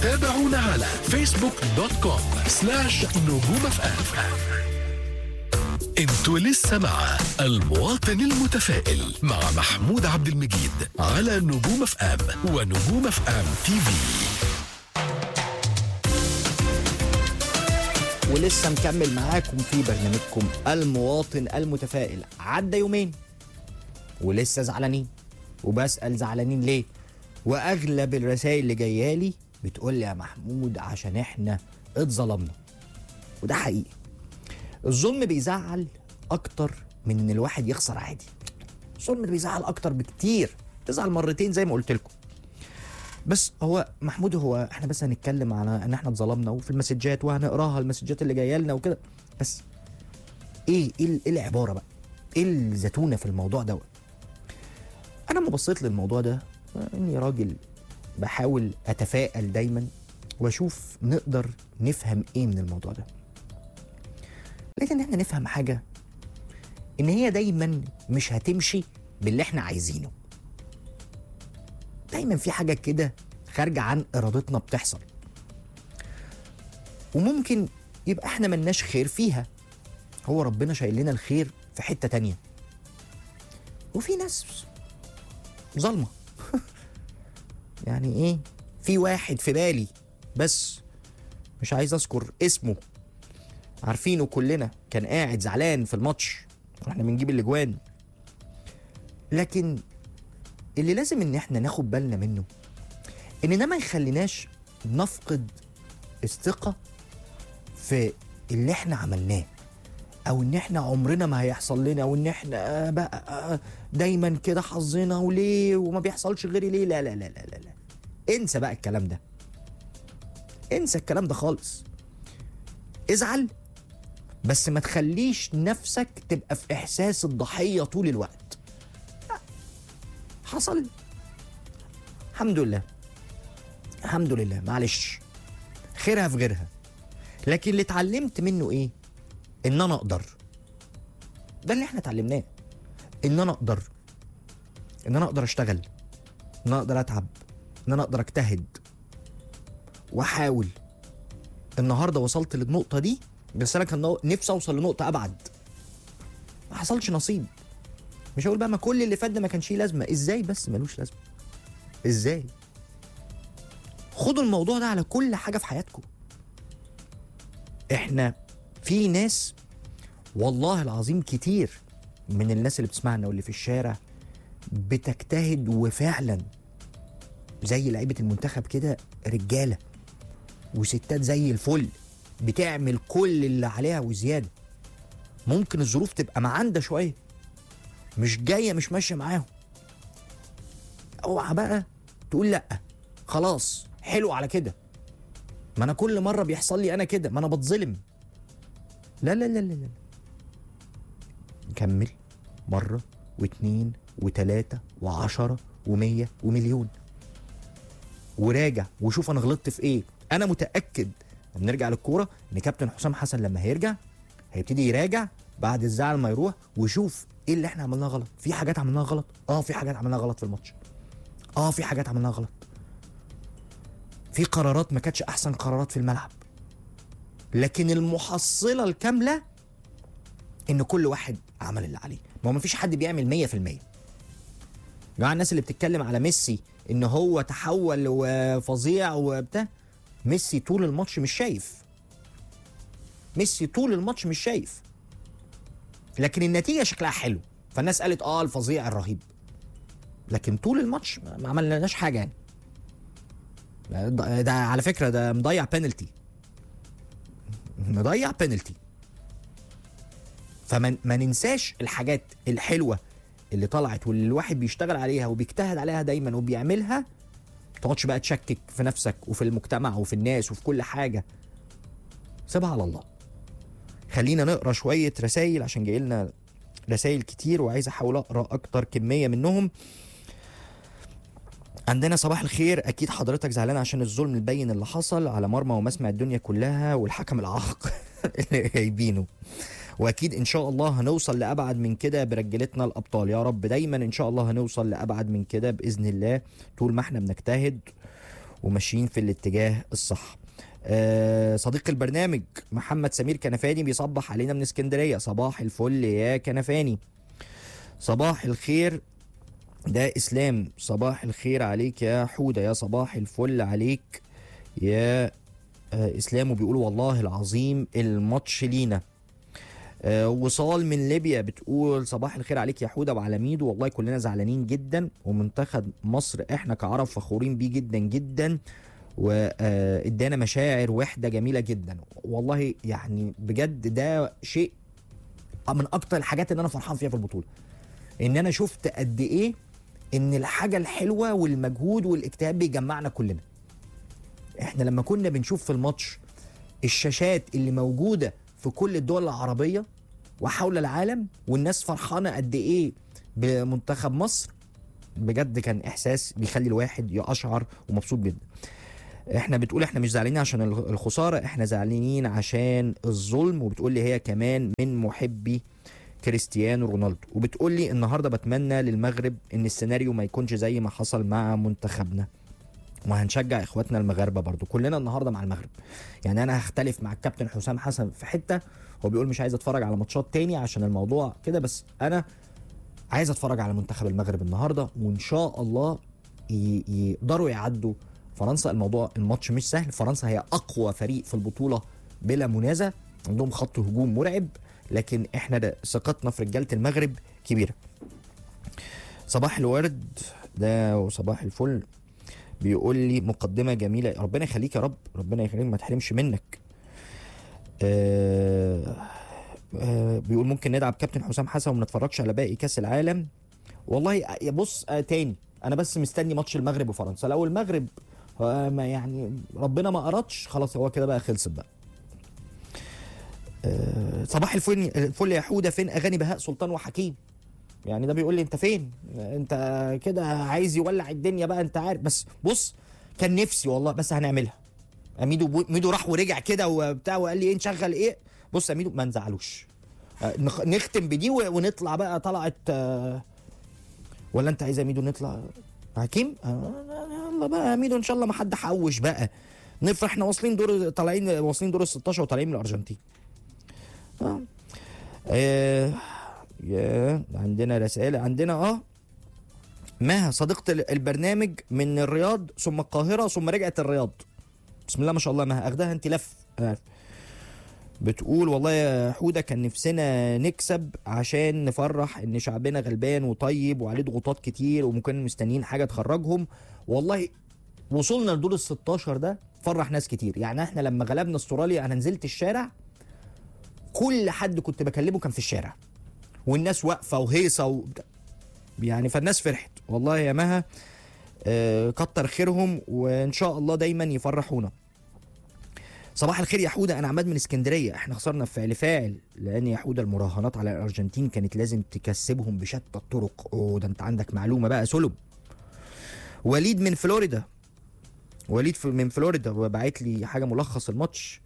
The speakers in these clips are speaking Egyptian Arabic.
تابعونا على فيسبوك دوت كوم سلاش نجوم اف ام انتوا لسه مع المواطن المتفائل مع محمود عبد المجيد على نجوم اف ام ونجوم اف ام تي في ولسه مكمل معاكم في برنامجكم المواطن المتفائل عدى يومين ولسه زعلانين وبسأل زعلانين ليه واغلب الرسائل اللي جايه لي بتقول لي يا محمود عشان احنا اتظلمنا وده حقيقي الظلم بيزعل اكتر من ان الواحد يخسر عادي الظلم بيزعل اكتر بكتير تزعل مرتين زي ما قلت لكم بس هو محمود هو احنا بس هنتكلم على ان احنا اتظلمنا وفي المسجات وهنقراها المسجات اللي جايه لنا وكده بس ايه ايه ال- إيه العباره بقى ايه الزتونه في الموضوع دوت انا لما بصيت للموضوع ده اني راجل بحاول اتفائل دايما واشوف نقدر نفهم ايه من الموضوع ده لقيت ان احنا نفهم حاجه ان هي دايما مش هتمشي باللي احنا عايزينه دايما في حاجه كده خارجه عن ارادتنا بتحصل وممكن يبقى احنا ملناش خير فيها هو ربنا شايل لنا الخير في حته تانية وفي ناس ظالمه يعني ايه في واحد في بالي بس مش عايز اذكر اسمه عارفينه كلنا كان قاعد زعلان في الماتش واحنا بنجيب الاجوان لكن اللي لازم ان احنا ناخد بالنا منه ان ده ما يخليناش نفقد الثقه في اللي احنا عملناه او ان احنا عمرنا ما هيحصل لنا وان احنا بقى دايما كده حظنا وليه وما بيحصلش غيري ليه لا لا لا لا لا, لا. انسى بقى الكلام ده انسى الكلام ده خالص ازعل بس ما تخليش نفسك تبقى في احساس الضحيه طول الوقت لا. حصل الحمد لله الحمد لله معلش خيرها في غيرها لكن اللي اتعلمت منه ايه ان انا اقدر ده اللي احنا اتعلمناه ان انا اقدر ان انا اقدر اشتغل ان انا اقدر اتعب ان انا اقدر اجتهد واحاول النهارده وصلت للنقطه دي بس انا كان نفسي اوصل لنقطه ابعد ما حصلش نصيب مش هقول بقى ما كل اللي فات ده ما كانش ليه لازمه ازاي بس ملوش لازمه ازاي خدوا الموضوع ده على كل حاجه في حياتكم احنا في ناس والله العظيم كتير من الناس اللي بتسمعنا واللي في الشارع بتجتهد وفعلا زي لعيبه المنتخب كده رجاله وستات زي الفل بتعمل كل اللي عليها وزياده ممكن الظروف تبقى معاندة شويه مش جايه مش ماشيه معاهم اوعى بقى تقول لا خلاص حلو على كده ما انا كل مره بيحصل لي انا كده ما انا بتظلم لا لا لا لا لا نكمل مرة واتنين وتلاتة وعشرة ومية ومليون وراجع وشوف انا غلطت في ايه انا متأكد لما نرجع للكورة ان كابتن حسام حسن لما هيرجع هيبتدي يراجع بعد الزعل ما يروح ويشوف ايه اللي احنا عملناه غلط في حاجات عملناها غلط اه في حاجات عملناها غلط في الماتش اه في حاجات عملناها غلط في قرارات ما كانتش احسن قرارات في الملعب لكن المحصله الكامله ان كل واحد عمل اللي عليه ما هو مفيش حد بيعمل 100% جماعه الناس اللي بتتكلم على ميسي ان هو تحول وفظيع وبتاع ميسي طول الماتش مش شايف ميسي طول الماتش مش شايف لكن النتيجه شكلها حلو فالناس قالت اه الفظيع الرهيب لكن طول الماتش ما ما عملناش حاجه يعني ده, ده على فكره ده مضيع بينالتي مضيع بينالتي فما ما ننساش الحاجات الحلوه اللي طلعت واللي الواحد بيشتغل عليها وبيجتهد عليها دايما وبيعملها ما تقعدش بقى تشكك في نفسك وفي المجتمع وفي الناس وفي كل حاجه سيبها على الله خلينا نقرا شويه رسائل عشان جاي لنا رسائل كتير وعايز احاول اقرا اكتر كميه منهم عندنا صباح الخير اكيد حضرتك زعلان عشان الظلم البين اللي حصل على مرمى ومسمع الدنيا كلها والحكم العاق اللي جايبينه واكيد ان شاء الله هنوصل لابعد من كده برجالتنا الابطال يا رب دايما ان شاء الله هنوصل لابعد من كده باذن الله طول ما احنا بنجتهد وماشيين في الاتجاه الصح آه، صديق البرنامج محمد سمير كنفاني بيصبح علينا من اسكندريه صباح الفل يا كنفاني صباح الخير ده اسلام صباح الخير عليك يا حوده يا صباح الفل عليك يا آه، اسلام وبيقول والله العظيم الماتش لينا آه، وصال من ليبيا بتقول صباح الخير عليك يا حوده وعلى ميدو والله كلنا زعلانين جدا ومنتخب مصر احنا كعرب فخورين بيه جدا جدا وادانا مشاعر وحده جميله جدا والله يعني بجد ده شيء من اكتر الحاجات اللي انا فرحان فيها في البطوله ان انا شفت قد ايه ان الحاجه الحلوه والمجهود والاجتهاد بيجمعنا كلنا احنا لما كنا بنشوف في الماتش الشاشات اللي موجوده في كل الدول العربيه وحول العالم والناس فرحانه قد ايه بمنتخب مصر بجد كان احساس بيخلي الواحد يقشعر ومبسوط جدا احنا بتقول احنا مش زعلانين عشان الخ- الخساره احنا زعلانين عشان الظلم وبتقول لي هي كمان من محبي كريستيانو رونالدو وبتقول لي النهارده بتمنى للمغرب ان السيناريو ما يكونش زي ما حصل مع منتخبنا وهنشجع اخواتنا المغاربه برضو كلنا النهارده مع المغرب يعني انا هختلف مع الكابتن حسام حسن في حته هو بيقول مش عايز اتفرج على ماتشات تاني عشان الموضوع كده بس انا عايز اتفرج على منتخب المغرب النهارده وان شاء الله ي- يقدروا يعدوا فرنسا الموضوع الماتش مش سهل فرنسا هي اقوى فريق في البطوله بلا منازع عندهم خط هجوم مرعب لكن احنا ده ثقتنا في رجاله المغرب كبيره صباح الورد ده وصباح الفل بيقول لي مقدمه جميله ربنا يخليك يا رب ربنا يخليك ما تحرمش منك آه آه بيقول ممكن ندعم كابتن حسام حسن وما نتفرجش على باقي كاس العالم والله يا بص آه تاني انا بس مستني ماتش المغرب وفرنسا لو المغرب آه ما يعني ربنا ما ارادش خلاص هو كده بقى خلصت بقى آه صباح الفل الفل يا حوده فين اغاني بهاء سلطان وحكيم يعني ده بيقول لي انت فين انت كده عايز يولع الدنيا بقى انت عارف بس بص كان نفسي والله بس هنعملها ميدو ميدو راح ورجع كده وبتاع وقال لي ايه نشغل ايه بص يا ميدو ما نزعلوش آه، نخ- نختم بدي و- ونطلع بقى طلعت آه، ولا انت عايز يا ميدو نطلع حكيم آه، يلا بقى يا ميدو ان شاء الله ما حد حوش بقى نفرح احنا واصلين دور طالعين واصلين دور ال 16 وطالعين من الارجنتين اه آه، يا عندنا رسائل عندنا اه مها صديقة ال- البرنامج من الرياض ثم القاهرة ثم رجعت الرياض بسم الله ما شاء الله مها اخدها انت لف آه. بتقول والله يا حودة كان نفسنا نكسب عشان نفرح ان شعبنا غلبان وطيب وعليه ضغوطات كتير وممكن مستنيين حاجة تخرجهم والله وصولنا لدور ال 16 ده فرح ناس كتير يعني احنا لما غلبنا استراليا انا نزلت الشارع كل حد كنت بكلمه كان في الشارع والناس واقفه وهيصه و... يعني فالناس فرحت والله يا مها آه، كتر خيرهم وان شاء الله دايما يفرحونا صباح الخير يا حوده انا عماد من اسكندريه احنا خسرنا في فعل فاعل لان يا حوده المراهنات على الارجنتين كانت لازم تكسبهم بشتى الطرق اوه ده انت عندك معلومه بقى سلم وليد من فلوريدا وليد في- من فلوريدا وبعت لي حاجه ملخص الماتش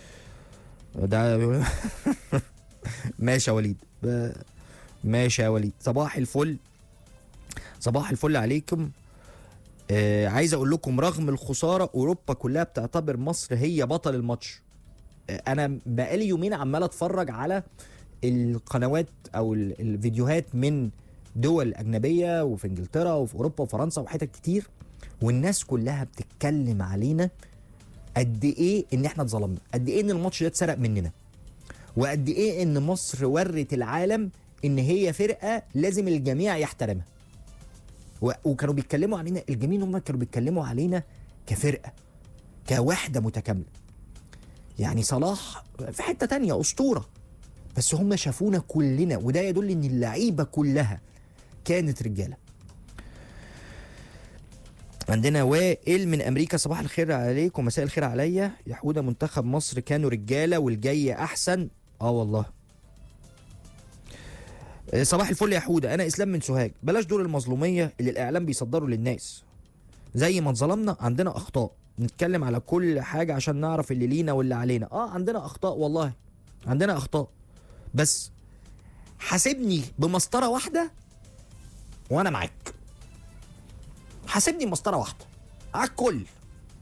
ده ماشي يا وليد ب- ماشي يا وليد صباح الفل صباح الفل عليكم آه عايز اقول لكم رغم الخساره اوروبا كلها بتعتبر مصر هي بطل الماتش آه انا بقالي يومين عمال اتفرج على القنوات او ال- الفيديوهات من دول اجنبيه وفي انجلترا وفي اوروبا وفرنسا وحتت كتير والناس كلها بتتكلم علينا قد ايه ان احنا اتظلمنا قد ايه ان الماتش ده اتسرق مننا وقد ايه ان مصر ورت العالم ان هي فرقه لازم الجميع يحترمها و- وكانوا بيتكلموا علينا الجميل هم كانوا بيتكلموا علينا كفرقه كوحده متكامله يعني صلاح في حته تانية اسطوره بس هم شافونا كلنا وده يدل ان اللعيبه كلها كانت رجاله عندنا وائل من امريكا صباح الخير عليكم مساء الخير عليا يا حوده منتخب مصر كانوا رجاله والجاي احسن اه والله آه، صباح الفل يا حوده انا اسلام من سوهاج بلاش دور المظلوميه اللي الاعلام بيصدره للناس زي ما اتظلمنا عندنا اخطاء نتكلم على كل حاجه عشان نعرف اللي لينا واللي علينا اه عندنا اخطاء والله عندنا اخطاء بس حاسبني بمسطره واحده وانا معاك حاسبني بمسطره واحده على الكل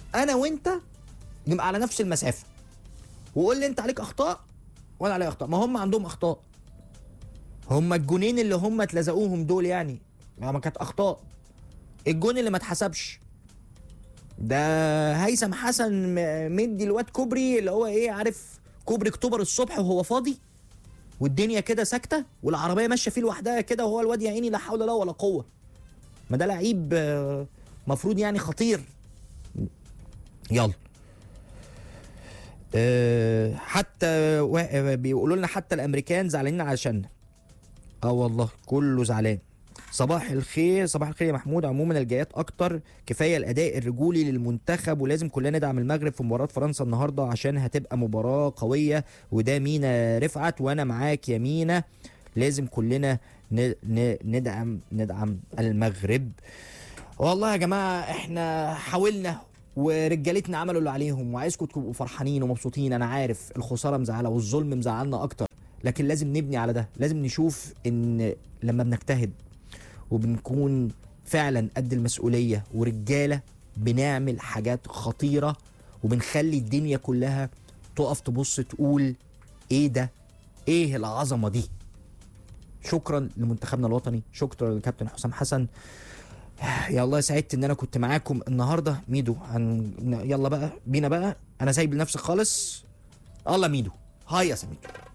انا وانت نبقى على نفس المسافه وقول لي انت عليك اخطاء وانا عليا اخطاء ما هم عندهم اخطاء هم الجونين اللي هم اتلزقوهم دول يعني ما كانت اخطاء الجون اللي ما اتحسبش ده هيثم حسن م- مدي الواد كوبري اللي هو ايه عارف كوبري اكتوبر الصبح وهو فاضي والدنيا كده ساكته والعربيه ماشيه فيه لوحدها كده وهو الواد يا عيني لا حول له ولا قوه ما ده لعيب آه، مفروض يعني خطير يلا أه حتى وا- بيقولوا لنا حتى الامريكان زعلانين علشاننا اه والله كله زعلان صباح الخير صباح الخير يا محمود عموما الجايات اكتر كفايه الاداء الرجولي للمنتخب ولازم كلنا ندعم المغرب في مباراه فرنسا النهارده عشان هتبقى مباراه قويه وده مينا رفعت وانا معاك يا مينا لازم كلنا ن- ن- ندعم ندعم المغرب والله يا جماعه احنا حاولنا ورجالتنا عملوا اللي عليهم وعايزكم تبقوا فرحانين ومبسوطين انا عارف الخساره مزعله والظلم مزعلنا اكتر لكن لازم نبني على ده لازم نشوف ان لما بنجتهد وبنكون فعلا قد المسؤوليه ورجاله بنعمل حاجات خطيره وبنخلي الدنيا كلها تقف تبص تقول ايه ده ايه العظمه دي شكرا لمنتخبنا الوطني شكرا للكابتن حسام حسن يا الله سعدت ان انا كنت معاكم النهارده ميدو هن... يلا بقى بينا بقى انا سايب لنفسي خالص الله ميدو هاي يا سميدو